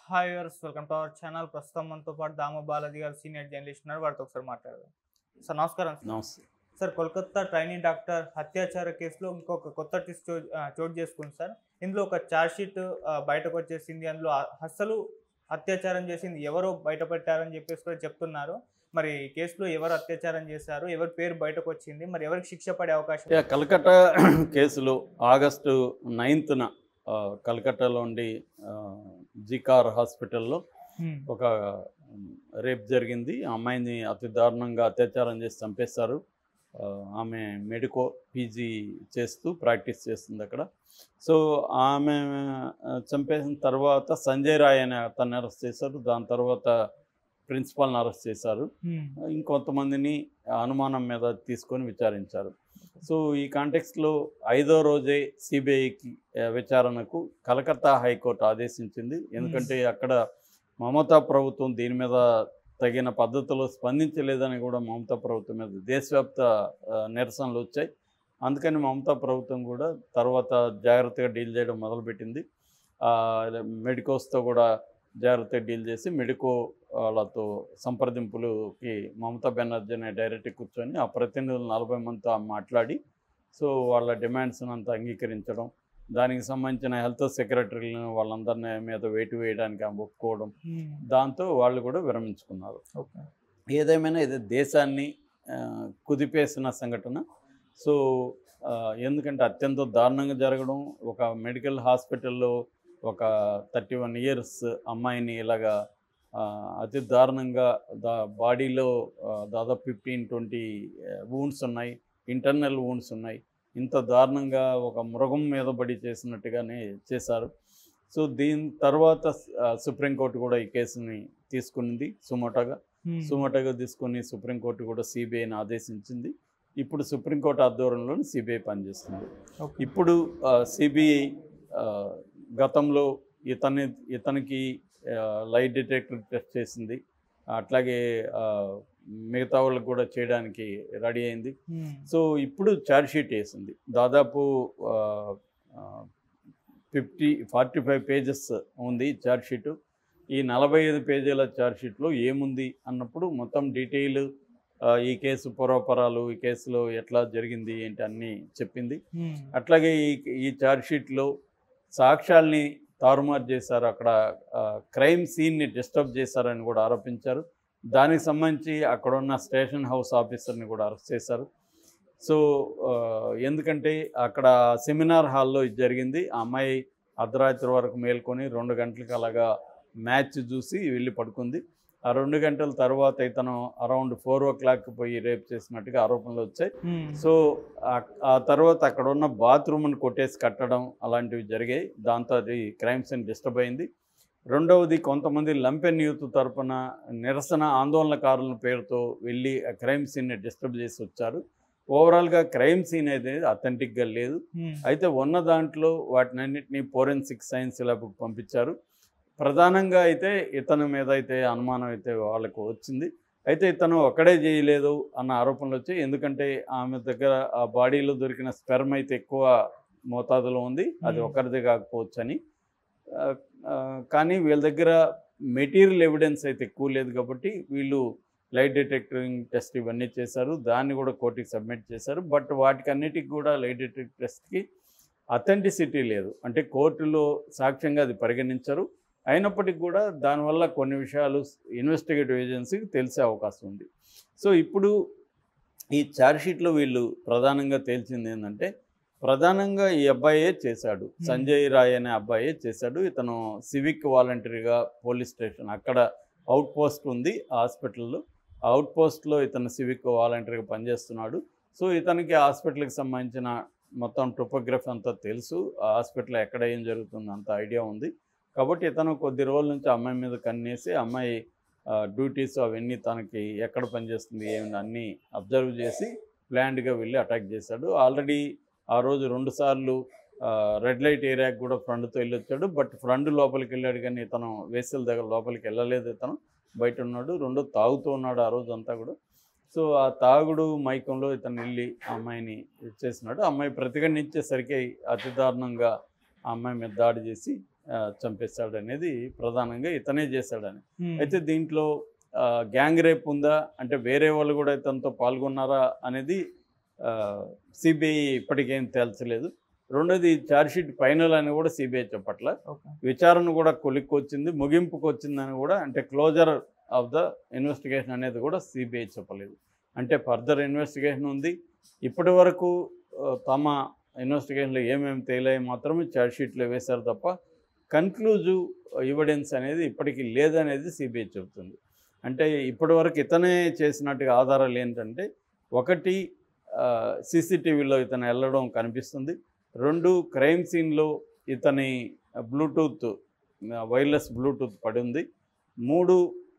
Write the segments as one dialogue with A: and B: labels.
A: Hi viewers welcome to our channel ప్రస్తుతం మనతో పాటు దామ బాలాజీ గారు సీనియర్ జర్నలిస్ట్ ఉన్నారు వారితో ఒకసారి మాట్లాడదాం సార్ నమస్కారం సార్.
B: నమస్తే
A: సార్ కోల్కతా ట్రైనింగ్ డాక్టర్ హత్యాచార కేసులో ఇంకొక కొత్త ట్విస్ట్ చో- ఆ, చోటు చేసుకుంది సార్ ఇందులో ఒక ఛార్జ్ షీట్ బయటకు వచ్చేసింది అందులో అ- అసలు అత్యాచారం చేసింది ఎవరో బయట పెట్టారని చెప్పేసి కూడా చెప్తున్నారు మరి ఈ కేసులో ఎవరు అత్యాచారం చేశారు ఎవరి పేరు బయటకు వచ్చింది మరి ఎవరికి శిక్ష పడే అవకాశం
B: యా, కలకత్తా కేసులో ఆగస్టు నైన్త్న కలకత్తాలో ఉండి ఆ, జికార్ హాస్పిటల్లో
A: హ్మ్.
B: ఒక రేప్ జరిగింది ఆ అమ్మాయిని అతి దారుణంగా అత్యాచారం చేసి చంపేశారు ఆ, ఆమె మెడికో పీజీ చేస్తూ ప్రాక్టీస్ చేస్తుంది అక్కడ సో ఆమె ఆ, చంపేసిన తర్వాత సంజయ్ రాయ్ అనే అతన్ని అరెస్ట్ చేశారు దాని తర్వాత ప్రిన్సిపాల్ని అరెస్ట్ చేశారు
A: హ్మ్.
B: ఇంకొంతమందిని అనుమానం మీద తీసుకొని విచారించారు సో ఈ కాంటెక్స్ట్లో ఐదో రోజే సిబిఐకి విచారణకు కలకత్తా హైకోర్టు ఆదేశించింది ఎందుకంటే అక్కడ మమతా ప్రభుత్వం దీని మీద తగిన పద్ధతిలో స్పందించలేదని కూడా మమతా ప్రభుత్వం మీద దేశవ్యాప్త ఆ, నిరసనలు వచ్చాయి అందుకని మమతా ప్రభుత్వం కూడా తర్వాత జాగ్రత్తగా డీల్ చేయడం మొదలుపెట్టింది ఆ, మెడికోస్తో కూడా జాగ్రత్తగా డీల్ చేసి మెడికో వాళ్ళతో సంప్రదింపులకి మమతా బెనర్జీ అనే డైరెక్ట్ కూర్చొని ఆ ప్రతినిధులు నలభై మందితో మాట్లాడి సో వాళ్ళ డిమాండ్స్ అంతా అంగీకరించడం దానికి సంబంధించిన హెల్త్ సెక్రటరీలను వాళ్ళందరినీ మీద వేటు వేయడానికి ఆమె ఒప్పుకోవడం
A: హ్మ్.
B: దాంతో వాళ్ళు కూడా విరమించుకున్నారు
A: ఓకే
B: ఏదేమైనా ఇది దేశాన్ని ఆ, కుదిపేసిన సంఘటన సో ఆ, ఎందుకంటే అత్యంత దారుణంగా జరగడం ఒక మెడికల్ హాస్పిటల్లో ఒక థర్టీ వన్ ఇయర్స్ అమ్మాయిని ఇలాగా ఆ, అతి దారుణంగా దా బాడీలో ఆ, దాదాపు ఫిఫ్టీన్ ట్వంటీ వూండ్స్ ఉన్నాయి ఇంటర్నల్ వూండ్స్ ఉన్నాయి ఇంత దారుణంగా ఒక మృగం మీద పడి చేసినట్టుగానే చేశారు సో దీని తర్వాత ఆ, సుప్రీంకోర్టు కూడా ఈ కేసుని తీసుకునింది సుమోటోగా
A: హ్మ్.
B: సుమోటోగా తీసుకొని సుప్రీంకోర్టు కూడా సిబిఐని ఆదేశించింది ఇప్పుడు సుప్రీంకోర్టు ఆధ్వర్యంలో సిబిఐ పనిచేస్తుంది
A: ఓకే.
B: ఇప్పుడు సిబిఐ గతంలో ఇతని ఇతనికి లైట్ డిటెక్టర్ టెస్ట్ చేసింది అట్లాగే ఆ, మిగతా వాళ్ళకి కూడా చేయడానికి రెడీ అయింది
A: హ్మ్.
B: సో ఇప్పుడు ఛార్జ్ షీట్ వేసింది దాదాపు ఫిఫ్టీ ఫార్టీ ఫైవ్ పేజెస్ ఉంది ఛార్జ్ షీటు ఈ నలభై ఐదు పేజీల ఛార్జ్ షీట్లో ఏముంది అన్నప్పుడు మొత్తం డీటెయిల్ ఈ కేసు పూర్వపరాలు ఈ కేసులో ఎట్లా జరిగింది ఏంటి అన్నీ చెప్పింది
A: హ్మ్.
B: అట్లాగే ఈ ఈ ఛార్జ్ షీట్లో సాక్ష్యాల్ని తారుమారు చేశారు అక్కడ క్రైమ్ సీన్ని డిస్టర్బ్ చేశారని కూడా ఆరోపించారు దానికి సంబంధించి అక్కడ ఉన్న స్టేషన్ హౌస్ ఆఫీసర్ని కూడా అరెస్ట్ చేశారు సో ఆ, ఎందుకంటే అక్కడ సెమినార్ హాల్లో ఇది జరిగింది ఆ అమ్మాయి అర్ధరాత్రి వరకు మేల్కొని రెండు గంటలకు అలాగా మ్యాచ్ చూసి వెళ్ళి పడుకుంది ఆ రెండు గంటల తర్వాత ఇతను అరౌండ్ ఫోర్ ఓ క్లాక్ పోయి రేప్ చేసినట్టుగా ఆరోపణలు వచ్చాయి
A: హ్మ్.
B: సో ఆ- ఆ తర్వాత అక్కడ ఉన్న బాత్రూమ్ని కొట్టేసి కట్టడం అలాంటివి జరిగాయి దాంతో అది క్రైమ్ సీన్ డిస్టర్బ్ అయింది రెండవది కొంతమంది లంపెన్ యూత్ తరపున నిరసన ఆందోళనకారుల పేరుతో వెళ్ళి ఆ క్రైమ్ సీన్ని డిస్టర్బ్ చేసి వచ్చారు ఓవరాల్గా క్రైమ్ సీన్ అయితే అథెంటిక్గా లేదు
A: హ్మ్.
B: అయితే ఉన్న దాంట్లో వాటినన్నింటినీ ఫోరెన్సిక్ సైన్స్ ల్యాబ్కి పంపించారు ప్రధానంగా అయితే ఇతని మీద అయితే అనుమానం అయితే వాళ్ళకు వచ్చింది అయితే ఇతను ఒక్కడే చేయలేదు అన్న ఆరోపణలు వచ్చాయి ఎందుకంటే ఆమె దగ్గర ఆ బాడీలో దొరికిన స్పెర్మ్ అయితే ఎక్కువ మోతాదులో ఉంది అది
A: Hmm.
B: ఒక్కరిది కాకపోవచ్చు అని ఆ, ఆ, కానీ వీళ్ళ దగ్గర మెటీరియల్ ఎవిడెన్స్ అయితే ఎక్కువ లేదు కాబట్టి వీళ్ళు లైట్ డిటెక్టింగ్ టెస్ట్ ఇవన్నీ చేశారు దాన్ని కూడా కోర్టుకి సబ్మిట్ చేశారు బట్ వాటికి అన్నిటికి కూడా లైట్ డిటెక్టివ్ టెస్ట్కి అథెంటిసిటీ లేదు అంటే కోర్టులో సాక్ష్యంగా అది పరిగణించరు అయినప్పటికీ కూడా దానివల్ల కొన్ని విషయాలు ఇన్వెస్టిగేటివ్ ఏజెన్సీకి తెలిసే అవకాశం ఉంది సో ఇప్పుడు ఈ ఛార్జ్షీట్లో వీళ్ళు ప్రధానంగా తేల్చింది ఏంటంటే ప్రధానంగా ఈ అబ్బాయే చేశాడు సంజయ్ రాయ్ అనే అబ్బాయే చేశాడు ఇతను సివిక్ వాలంటరీగా పోలీస్ స్టేషన్ అక్కడ అవుట్ పోస్ట్ ఉంది ఆ హాస్పిటల్లో ఆ అవుట్ పోస్ట్లో ఇతను సివిక్ వాలంటరీగా పనిచేస్తున్నాడు సో ఇతనికి హాస్పిటల్కి సంబంధించిన మొత్తం టోపోగ్రఫీ అంతా తెలుసు ఆ హాస్పిటల్ ఎక్కడ ఏం జరుగుతుందో అంత ఐడియా ఉంది కాబట్టి ఇతను కొద్ది రోజుల నుంచి ఆ అమ్మాయి మీద కన్నేసి ఆ అమ్మాయి డ్యూటీస్ అవన్నీ తనకి ఎక్కడ పనిచేస్తుంది ఏమి అన్నీ అబ్జర్వ్ చేసి ప్లాన్డ్గా వెళ్ళి అటాక్ చేశాడు ఆల్రెడీ ఆ రోజు రెండు సార్లు రెడ్ లైట్ ఏరియాకి కూడా ఫ్రంట్తో వెళ్ళొచ్చాడు బట్ ఫ్రంట్ లోపలికి వెళ్ళాడు కానీ ఇతను వేసల దగ్గర లోపలికి వెళ్ళలేదు ఇతను బయట ఉన్నాడు రెండో తాగుతూ ఉన్నాడు ఆ రోజు అంతా కూడా సో ఆ తాగుడు మైకంలో ఇతను వెళ్ళి ఆ అమ్మాయిని చేసినాడు ఆ అమ్మాయి ప్రతిఘటించేసరికి అతి దారుణంగా ఆ అమ్మాయి మీద దాడి చేసి ఆ, చంపేశాడు అనేది ప్రధానంగా ఇతనే చేశాడని
A: Hmm.
B: అయితే దీంట్లో గ్యాంగ్ రేప్ ఉందా అంటే వేరే వాళ్ళు కూడా ఇతనితో పాల్గొన్నారా అనేది సిబిఐ ఇప్పటికేం తేల్చలేదు రెండోది ఛార్జ్షీట్ ఫైనల్ అని కూడా సిబిఐ చెప్పట్ల
A: Okay.
B: విచారణ కూడా కొలిక్కి వచ్చింది ముగింపుకు వచ్చిందని కూడా అంటే క్లోజర్ ఆఫ్ ద ఇన్వెస్టిగేషన్ అనేది కూడా సిబిఐ చెప్పలేదు అంటే ఫర్దర్ ఇన్వెస్టిగేషన్ ఉంది ఇప్పటి వరకు ఆ, తమ ఇన్వెస్టిగేషన్లో ఏమేమి తేలాయి మాత్రమే ఛార్జ్షీట్లో వేశారు తప్ప కన్క్లూజివ్ ఎవిడెన్స్ అనేది ఇప్పటికీ లేదనేది సిబిఐ చెబుతుంది అంటే ఇప్పటి వరకు ఇతనే చేసినట్టుగా ఆధారాలు ఏంటంటే ఒకటి సీసీటీవీలో ఇతను వెళ్ళడం కనిపిస్తుంది రెండు క్రైమ్ సీన్లో ఇతని బ్లూటూత్ వైర్లెస్ బ్లూటూత్ పడి ఉంది మూడు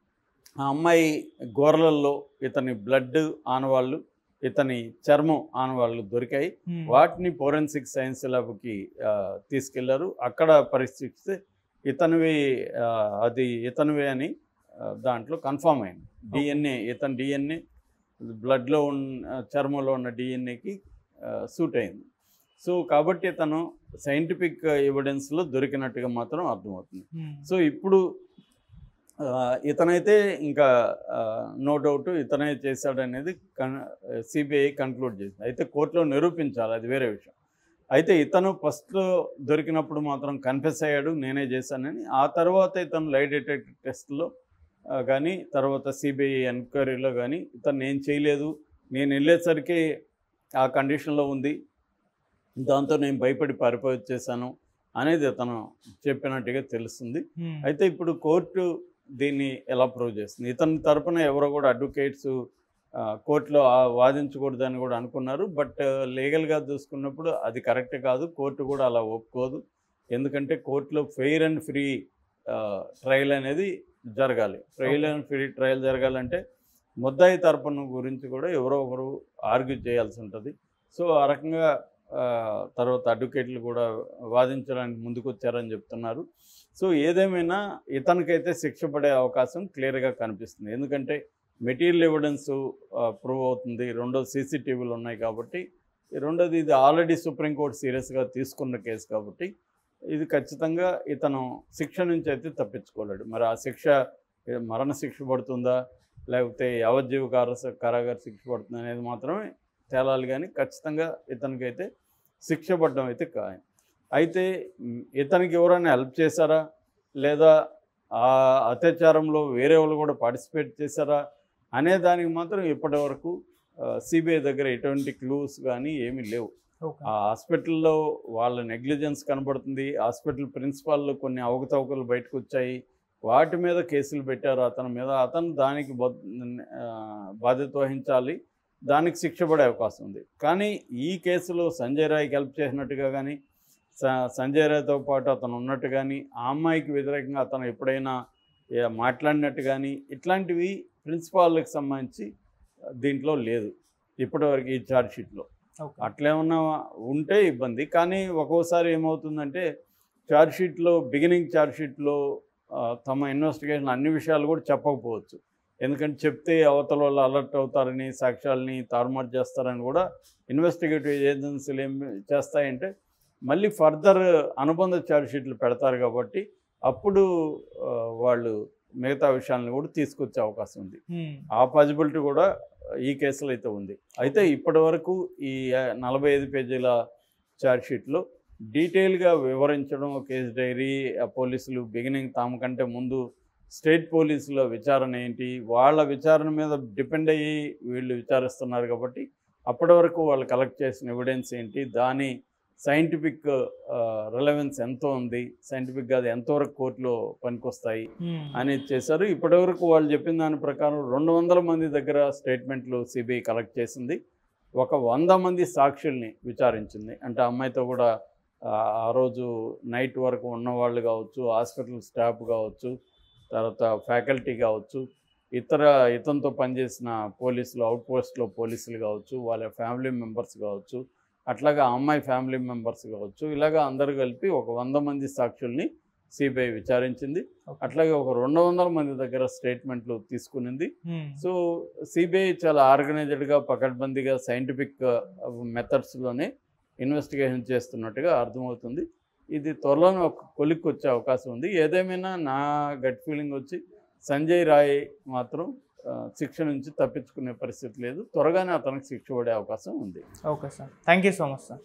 B: ఆ అమ్మాయి గోర్లల్లో ఇతని బ్లడ్ ఆనవాళ్ళు ఇతని చర్మం ఆనవాళ్ళు దొరికాయి
A: Hmm.
B: వాటిని ఫోరెన్సిక్ సైన్స్ ల్యాబ్కి ఆ, తీసుకెళ్లారు అక్కడ పరీక్షిస్తే ఇతనివి ఆ, అది ఇతనివే అని ఆ, దాంట్లో కన్ఫామ్ అయింది డిఎన్ఏ ఇతని డిఎన్ఏ బ్లడ్లో ఉన్న చర్మంలో ఉన్న డిఎన్ఏకి సూట్ అయింది సో కాబట్టి తను సైంటిఫిక్ ఎవిడెన్స్లో దొరికినట్టుగా మాత్రం అర్థమవుతుంది
A: Hmm.
B: సో ఇప్పుడు ఆ, ఇతనైతే ఇంకా నో డౌట్ ఇతనే చేశాడనేది కన్ సిబిఐ కన్క్లూడ్ చేసింది అయితే కోర్టులో నిరూపించాలి అది వేరే విషయం అయితే ఇతను ఫస్ట్లో దొరికినప్పుడు మాత్రం కన్ఫెస్ అయ్యాడు నేనే చేశానని ఆ తర్వాత ఇతను లై డిటెక్టర్ టెస్ట్లో కానీ తర్వాత సిబిఐ ఎంక్వైరీలో కానీ ఇతను నేను చేయలేదు నేను వెళ్ళేసరికి ఆ కండిషన్లో ఉంది దాంతో నేను భయపడి పారిపోయి వచ్చేసాను అనేది అతను చెప్పినట్టుగా తెలుస్తుంది
A: Hmm.
B: అయితే ఇప్పుడు కోర్టు దీన్ని ఎలా ప్రూవ్ చేస్తుంది ఇతని తరపున ఎవరో కూడా అడ్వకేట్స్ కోర్టులో ఆ- వాదించకూడదని కూడా అనుకున్నారు బట్ లీగల్గా చూసుకున్నప్పుడు అది కరెక్ట్ కాదు కోర్టు కూడా అలా ఒప్పుకోదు ఎందుకంటే కోర్టులో ఫెయిర్ అండ్ ఫ్రీ ట్రయల్ అనేది జరగాలి ఫెయిర్ అండ్ ఫ్రీ ట్రయల్ జరగాలంటే ముద్దాయి తరపున గురించి కూడా ఎవరో ఒకరు ఆర్గ్యూ చేయాల్సి ఉంటుంది సో ఆ రకంగా ఆ, తర్వాత అడ్వకేట్లు కూడా వాదించడానికి ముందుకు వచ్చారని చెప్తున్నారు సో ఏదేమైనా ఇతనికైతే శిక్ష పడే అవకాశం క్లియర్గా కనిపిస్తుంది ఎందుకంటే మెటీరియల్ ఎవిడెన్స్ ప్రూవ్ అవుతుంది రెండో సీసీటీవీలు ఉన్నాయి కాబట్టి ఈ రెండోది ఇది ఆల్రెడీ సుప్రీంకోర్టు సీరియస్గా తీసుకున్న కేసు కాబట్టి ఇది ఖచ్చితంగా ఇతను శిక్ష నుంచి అయితే తప్పించుకోలేడు మరి ఆ శిక్ష ఏ, మరణ శిక్ష పడుతుందా లేకపోతే యావజ్జీవ కార కారాగార శిక్ష పడుతుందా అనేది మాత్రమే తేలాలి కానీ ఖచ్చితంగా ఇతనికైతే శిక్ష పడడం అయితే ఖాయం అయితే మ్, ఇతనికి ఎవరైనా హెల్ప్ చేశారా లేదా ఆ అత్యాచారంలో వేరే వాళ్ళు కూడా పార్టిసిపేట్ చేశారా అనే దానికి మాత్రం ఇప్పటి వరకు సిబిఐ దగ్గర ఎటువంటి క్లూస్ కానీ ఏమీ లేవు
A: Okay.
B: ఆ హాస్పిటల్లో వాళ్ళ నెగ్లిజెన్స్ కనబడుతుంది హాస్పిటల్ ప్రిన్సిపాల్లో కొన్ని అవకతవకలు బయటకు వచ్చాయి వాటి మీద కేసులు పెట్టారు అతని మీద అతను దానికి బద్- ఆ, బాధ్యత వహించాలి దానికి శిక్ష పడే అవకాశం ఉంది కానీ ఈ కేసులో సంజయ్ రాయ్కి హెల్ప్ చేసినట్టుగా కానీ స- సంజయ్ రాయ్తో పాటు అతను ఉన్నట్టు కానీ ఆ అమ్మాయికి వ్యతిరేకంగా అతను ఎప్పుడైనా ఏ- మాట్లాడినట్టు కానీ ఇట్లాంటివి ప్రిన్సిపాల్కి సంబంధించి దీంట్లో లేదు ఇప్పటివరకు ఈ ఛార్జ్ షీట్లో
A: Okay.
B: అట్లేమన్నా ఉంటే ఇబ్బంది కానీ ఒక్కోసారి ఏమవుతుందంటే ఛార్జ్ షీట్లో బిగినింగ్ ఛార్జ్ షీట్లో ఆ, తమ ఇన్వెస్టిగేషన్ అన్ని విషయాలు కూడా చెప్పకపోవచ్చు ఎందుకంటే చెప్తే అవతల వాళ్ళు అలర్ట్ అవుతారని సాక్ష్యాలని తారుమారు చేస్తారని కూడా ఇన్వెస్టిగేటివ్ ఏజెన్సీలు ఏం చేస్తాయంటే మళ్ళీ ఫర్దర్ అనుబంధ ఛార్జ్ షీట్లు పెడతారు కాబట్టి అప్పుడు ఆ, వాళ్ళు మిగతా విషయాలను కూడా తీసుకొచ్చే అవకాశం ఉంది
A: Hmm.
B: ఆ పాసిబిలిటీ కూడా ఈ కేసులో అయితే ఉంది అయితే ఇప్పటి వరకు ఈ ఆ, నలభై ఐదు పేజీల ఛార్జ్షీట్లో డీటెయిల్గా వివరించడం కేసు డైరీ ఆ పోలీసులు బిగినింగ్ తాము కంటే ముందు స్టేట్ పోలీసుల విచారణ ఏంటి వాళ్ళ విచారణ మీద డిపెండ్ అయ్యి వీళ్ళు విచారిస్తున్నారు కాబట్టి అప్పటి వరకు వాళ్ళు కలెక్ట్ చేసిన ఎవిడెన్స్ ఏంటి దాని సైంటిఫిక్ రిలవెన్స్ ఎంత ఉంది సైంటిఫిక్గా అది ఎంతవరకు కోర్టులో పనికొస్తాయి
A: Hmm.
B: అనేది చేశారు ఇప్పటివరకు వాళ్ళు చెప్పిన దాని ప్రకారం రెండు వందల మంది దగ్గర స్టేట్మెంట్లు సిబిఐ కలెక్ట్ చేసింది ఒక వంద మంది సాక్షుల్ని విచారించింది అంటే ఆ అమ్మాయితో కూడా ఆ, ఆ రోజు నైట్ వరకు ఉన్నవాళ్ళు కావచ్చు హాస్పిటల్ స్టాఫ్ కావచ్చు తర్వాత ఫ్యాకల్టీ కావచ్చు ఇతర ఇతనితో పనిచేసిన పోలీసులు అవుట్ పోస్ట్లో పోలీసులు కావచ్చు వాళ్ళ ఫ్యామిలీ మెంబర్స్ కావచ్చు అట్లాగా ఆ అమ్మాయి ఫ్యామిలీ మెంబర్స్ కావచ్చు ఇలాగా అందరు కలిపి ఒక వంద మంది సాక్షుల్ని సిబిఐ విచారించింది
A: Okay.
B: అట్లాగే ఒక రెండు వందల మంది దగ్గర స్టేట్మెంట్లు తీసుకునింది
A: Hmm.
B: సో సిబిఐ చాలా ఆర్గనైజ్డ్గా పకడ్బందీగా సైంటిఫిక్ మెథడ్స్లోనే ఇన్వెస్టిగేషన్ చేస్తున్నట్టుగా అర్థమవుతుంది ఇది త్వరలోనే ఒక కొలిక్కి వచ్చే అవకాశం ఉంది ఏదేమైనా నా గట్ ఫీలింగ్ వచ్చి సంజయ్ రాయ్ మాత్రం ఆ, శిక్ష నుంచి తప్పించుకునే పరిస్థితి లేదు త్వరగానే అతనికి శిక్ష పడే అవకాశం ఉంది
A: okay sir thank you so much sir